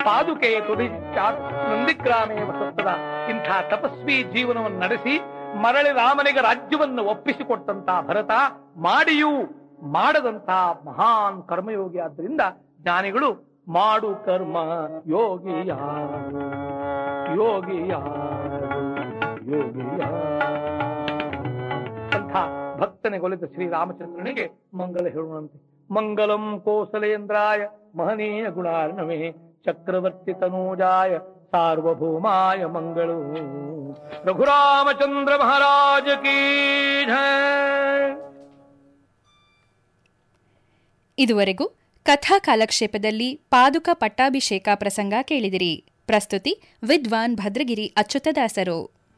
ಪಾದುಕೆ ತುದಿ ನಂದಿಗ್ರಾಮೇ ವಸತ್ತದ ಇಂಥ ತಪಸ್ವಿ ಜೀವನವನ್ನು ನಡೆಸಿ ಮರಳಿ ರಾಮನಿಗೆ ರಾಜ್ಯವನ್ನು ಒಪ್ಪಿಸಿಕೊಟ್ಟಂತ ಭರತ ಮಾಡಿಯೂ ಮಾಡದಂತ ಮಹಾನ್ ಕರ್ಮಯೋಗಿ ಆದ್ದರಿಂದ ಜ್ಞಾನಿಗಳು ಮಾಡು ಕರ್ಮ ಯೋಗಿಯ ಯೋಗಿಯ ಯೋಗಿಯ ಅಂಥ ಭಕ್ತನಿಗೊಲಿದ ಶ್ರೀರಾಮಚಂದ್ರನಿಗೆ ಮಂಗಲ ಹೇಳುವಂತೆ ಮಂಗಲಂ ಕೋಸಲೇಂದ್ರಾಯ ಮಹನೀಯ ಗುಣಾರ್ಣವೇ ಚಕ್ರವರ್ತಿ ತನೂಜಾಯ ಸಾರ್ವಭೌಮಾಯ ಮಂಗಳು ರಘುರಾಮಚಂದ್ರ ಮಹಾರಾಜ ಕೀ ಜಯ ಇದುವರೆಗೂ ಕಥಾ ಕಾಲಕ್ಷೇಪದಲ್ಲಿ ಪಾದುಕ ಪಟ್ಟಾಭಿಷೇಕ ಪ್ರಸಂಗ ಕೇಳಿದಿರಿ ಪ್ರಸ್ತುತಿ ವಿದ್ವಾನ್ ಭದ್ರಗಿರಿ ಅಚ್ಯುತದಾಸರು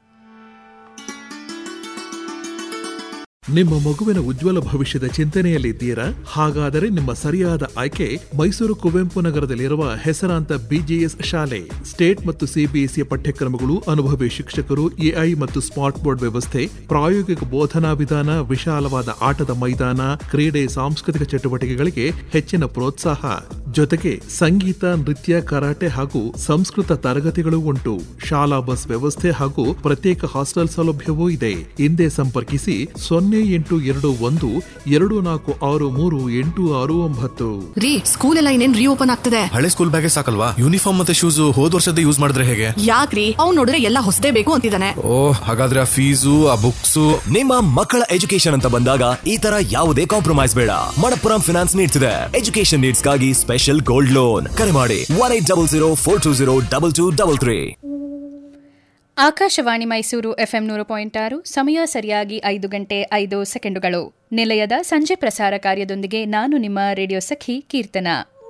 ನಿಮ್ಮ ಮಗುವಿನ ಉಜ್ವಲ ಭವಿಷ್ಯದ ಚಿಂತನೆಯಲ್ಲಿದ್ದೀರಾ ಹಾಗಾದರೆ ನಿಮ್ಮ ಸರಿಯಾದ ಆಯ್ಕೆ ಮೈಸೂರು ಕುವೆಂಪು ನಗರದಲ್ಲಿರುವ ಹೆಸರಾಂತ ಬಿಜಿಎಸ್ ಶಾಲೆ ಸ್ಟೇಟ್ ಮತ್ತು ಸಿಬಿಎಸ್ಇ ಪಠ್ಯಕ್ರಮಗಳು ಅನುಭವಿ ಶಿಕ್ಷಕರು ಎಐ ಮತ್ತು ಸ್ಮಾರ್ಟ್ ಬೋರ್ಡ್ ವ್ಯವಸ್ಥೆ ಪ್ರಾಯೋಗಿಕ ಬೋಧನಾ ವಿಧಾನ ವಿಶಾಲವಾದ ಆಟದ ಮೈದಾನ ಕ್ರೀಡೆ ಸಾಂಸ್ಕೃತಿಕ ಚಟುವಟಿಕೆಗಳಿಗೆ ಹೆಚ್ಚಿನ ಪ್ರೋತ್ಸಾಹ ಜೊತೆಗೆ ಸಂಗೀತ ನೃತ್ಯ ಕರಾಟೆ ಹಾಗೂ ಸಂಸ್ಕೃತ ತರಗತಿಗಳು ಉಂಟು ಶಾಲಾ ಬಸ್ ವ್ಯವಸ್ಥೆ ಹಾಗೂ ಪ್ರತ್ಯೇಕ ಹಾಸ್ಟೆಲ್ ಸೌಲಭ್ಯವೂ ಇದೆ ಹಿಂದೆ ಸಂಪರ್ಕಿಸಿ ಸೊನ್ನೆ ಎಂಟು ಎರಡು ಒಂದು ಎರಡು ನಾಲ್ಕು ಆರು ಮೂರು ಎಂಟು ಆರು ಒಂಬತ್ತು ರೀ ಸ್ಕೂಲ್ ಎಲ್ಲ ಇನ್ನೇನ್ ರೀಓಪನ್ ಆಗ್ತದೆ ಹಳೆ ಸ್ಕೂಲ್ ಬ್ಯಾಗೇ ಸಾಕಲ್ವಾ ಯೂನಿಫಾರ್ಮ್ ಮತ್ತೆ ಶೂಸ್ ಹೋದ್ ವರ್ಷದ ಯೂಸ್ ಮಾಡಿದ್ರೆ ಹೇಗೆ ಯಾಕ್ರಿ ಅವ್ನ್ ನೋಡಿದ್ರೆ ಎಲ್ಲ ಹೊಸದೇ ಬೇಕು ಅಂತಿದ್ದಾನೆ ಓ ಹಾಗಾದ್ರೆ ಆ ಫೀಸು ಆ ಬುಕ್ಸು ನಿಮ್ಮ ಮಕ್ಕಳ ಎಜುಕೇಶನ್ ಅಂತ ಬಂದಾಗ ಈ ತರ ಯಾವುದೇ ಕಾಂಪ್ರಮೈಸ್ ಬೇಡ ಮಣಪ್ಪುರಂ ಫಿನಾನ್ಸ್ ನೀಡ್ತಿದೆ ಎಜುಕೇಶನ್ ನೀಡ್ಸ್ಗಾಗಿ ಸ್ಪೆಷಲ್ ಗೋಲ್ಡ್ ಲೋನ್ ಕರೆ ಮಾಡಿ one eight double zero four two zero double two double three Akashvani Mysuru FM ನೂರು ಪಾಯಿಂಟ್ ಆರು ಸಮಯ ಸರಿಯಾಗಿ ಐದು ಗಂಟೆ ಐದು ಸೆಕೆಂಡುಗಳು ನಿಲಯದ ಸಂಜೆ ಪ್ರಸಾರ ಕಾರ್ಯದೊಂದಿಗೆ ನಾನು ನಿಮ್ಮ ರೇಡಿಯೋ ಸಖಿ ಕೀರ್ತನ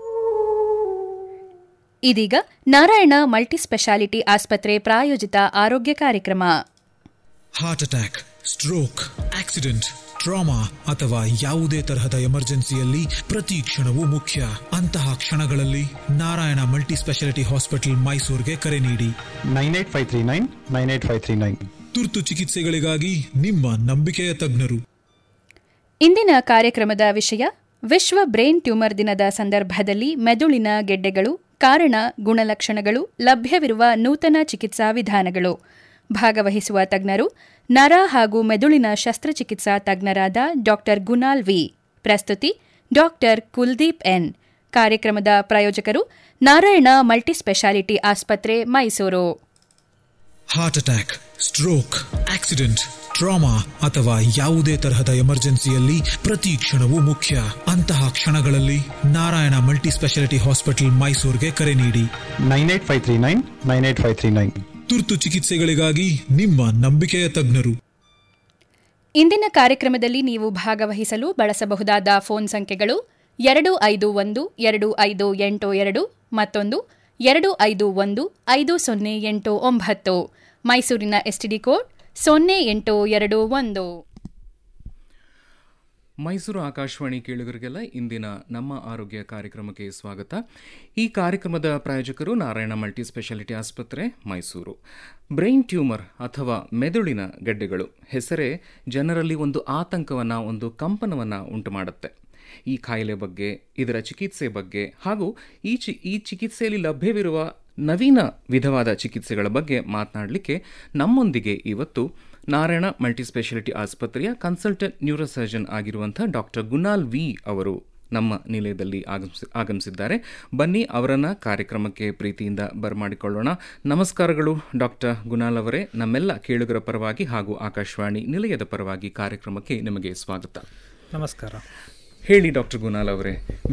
ಇದೀಗ ನಾರಾಯಣ ಮಲ್ಟಿ ಸ್ಪೆಷಾಲಿಟಿ ಆಸ್ಪತ್ರೆ ಪ್ರಾಯೋಜಿತ ಆರೋಗ್ಯ ಕಾರ್ಯಕ್ರಮ heart attack stroke accident trauma ಅಥವಾ ಯಾವುದೇ ತರಹದ ಎಮರ್ಜೆನ್ಸಿಯಲ್ಲಿ ಪ್ರತಿ ಕ್ಷಣವೂ ಮುಖ್ಯ ಅಂತಹ ಕ್ಷಣಗಳಲ್ಲಿ ನಾರಾಯಣ ಮಲ್ಟಿ ಸ್ಪೆಷಾಲಿಟಿ ಹಾಸ್ಪಿಟಲ್ ಮೈಸೂರಿಗೆ ಕರೆ ನೀಡಿ nine eight five three nine nine eight five three nine ತುರ್ತು ಚಿಕಿತ್ಸೆಗಳಿಗಾಗಿ ನಿಮ್ಮ ನಂಬಿಕೆಯ ತಜ್ಞರು ಇಂದಿನ ಕಾರ್ಯಕ್ರಮದ ವಿಷಯ ವಿಶ್ವ ಬ್ರೈನ್ ಟ್ಯೂಮರ್ ದಿನದ ಸಂದರ್ಭದಲ್ಲಿ ಮೆದುಳಿನ ಗೆಡ್ಡೆಗಳು ಕಾರಣ ಗುಣಲಕ್ಷಣಗಳು ಲಭ್ಯವಿರುವ ನೂತನ ಚಿಕಿತ್ಸಾ ವಿಧಾನಗಳು ಭಾಗವಹಿಸುವ ತಜ್ಞರು ನರ ಹಾಗೂ ಮೆದುಳಿನ ಶಸ್ತ್ರಚಿಕಿತ್ಸಾ ತಜ್ಞರಾದ ಡಾಕ್ಟರ್ ಗುನಾಲ್ ವಿ ಪ್ರಸ್ತುತಿ ಡಾಕ್ಟರ್ ಕುಲ್ದೀಪ್ ಎನ್ ಕಾರ್ಯಕ್ರಮದ ಪ್ರಾಯೋಜಕರು ನಾರಾಯಣ ಮಲ್ಟಿಸ್ಪೆಷಾಲಿಟಿ ಆಸ್ಪತ್ರೆ Mysuru heart attack stroke accident trauma ಅಥವಾ ಯಾವುದೇ ತರಹದ ಎಮರ್ಜೆನ್ಸಿಯಲ್ಲಿ ಪ್ರತಿ ಕ್ಷಣವೂ ಮುಖ್ಯ ಅಂತಹ ಕ್ಷಣಗಳಲ್ಲಿ ನಾರಾಯಣ ಮಲ್ಟಿ ಸ್ಪೆಷಾಲಿಟಿ ಹಾಸ್ಪಿಟಲ್ ಮೈಸೂರಿಗೆ ಕರೆ ನೀಡಿ nine eight five three nine nine eight five three nine ತುರ್ತು ಚಿಕಿತ್ಸೆಗಳಿಗಾಗಿ ನಿಮ್ಮ ನಂಬಿಕೆಯ ತಜ್ಞರು ಇಂದಿನ ಕಾರ್ಯಕ್ರಮದಲ್ಲಿ ನೀವು ಭಾಗವಹಿಸಲು ಬಳಸಬಹುದಾದ ಫೋನ್ ಸಂಖ್ಯೆಗಳು ಎರಡು ಐದು ಒಂದು ಎರಡು ಐದು ಎಂಟು ಎರಡು ಮತ್ತೊಂದು ಎರಡು ಐದು ಒಂದು ಐದು ಸೊನ್ನೆ ಎಂಟು ಒಂಬತ್ತು ಮೈಸೂರಿನ ಎಸ್ಟಿಡಿ ಕೋಡ್ ಸೊನ್ನೆ ಎಂಟು ಎರಡು ಒಂದು ಮೈಸೂರು ಆಕಾಶವಾಣಿ ಕೇಳುಗರಿಗೆಲ್ಲ ಇಂದಿನ ನಮ್ಮ ಆರೋಗ್ಯ ಕಾರ್ಯಕ್ರಮಕ್ಕೆ ಸ್ವಾಗತ ಈ ಕಾರ್ಯಕ್ರಮದ ಪ್ರಾಯೋಜಕರು ನಾರಾಯಣ ಮಲ್ಟಿ ಸ್ಪೆಷಾಲಿಟಿ ಆಸ್ಪತ್ರೆ ಮೈಸೂರು ಬ್ರೈನ್ ಟ್ಯೂಮರ್ ಅಥವಾ ಮೆದುಳಿನ ಗಡ್ಡೆಗಳು ಹೆಸರೇ ಜನರಲ್ಲಿ ಒಂದು ಆತಂಕವನ್ನು ಒಂದು ಕಂಪನವನ್ನು ಉಂಟು ಮಾಡುತ್ತೆ ಈ ಕಾಯಿಲೆ ಬಗ್ಗೆ ಇದರ ಚಿಕಿತ್ಸೆ ಬಗ್ಗೆ ಹಾಗೂ ಈ ಚಿ ಈ ಚಿಕಿತ್ಸೆಯಲ್ಲಿ ಲಭ್ಯವಿರುವ ನವೀನ ವಿಧವಾದ ಚಿಕಿತ್ಸೆಗಳ ಬಗ್ಗೆ ಮಾತನಾಡಲಿಕ್ಕೆ ನಮ್ಮೊಂದಿಗೆ ಇವತ್ತು ನಾರಾಯಣ ಮಲ್ಟಿಸ್ಪೆಷಾಲಿಟಿ ಆಸ್ಪತ್ರೆಯ ಕನ್ಸಲ್ಟೆಂಟ್ ನ್ಯೂರೋಸರ್ಜನ್ ಆಗಿರುವಂಥ ಡಾಕ್ಟರ್ ಗುನಾಲ್ ವಿ ಅವರು ನಮ್ಮ ನಿಲಯದಲ್ಲಿ ಆಗಮಿಸಿ ಆಗಮಿಸಿದ್ದಾರೆ ಬನ್ನಿ ಅವರನ್ನ ಕಾರ್ಯಕ್ರಮಕ್ಕೆ ಪ್ರೀತಿಯಿಂದ ಬರಮಾಡಿಕೊಳ್ಳೋಣ ನಮಸ್ಕಾರಗಳು ಡಾಕ್ಟರ್ ಗುನಾಲ್ ಅವರೇ ನಮ್ಮೆಲ್ಲ ಕೇಳುಗರ ಪರವಾಗಿ ಹಾಗೂ ಆಕಾಶವಾಣಿ ನಿಲಯದ ಪರವಾಗಿ ಕಾರ್ಯಕ್ರಮಕ್ಕೆ ನಿಮಗೆ ಸ್ವಾಗತ ನಮಸ್ಕಾರ ಹೇಳಿ ಡಾಕ್ಟರ್ ಗುನಾಲ್ ಅವರೇ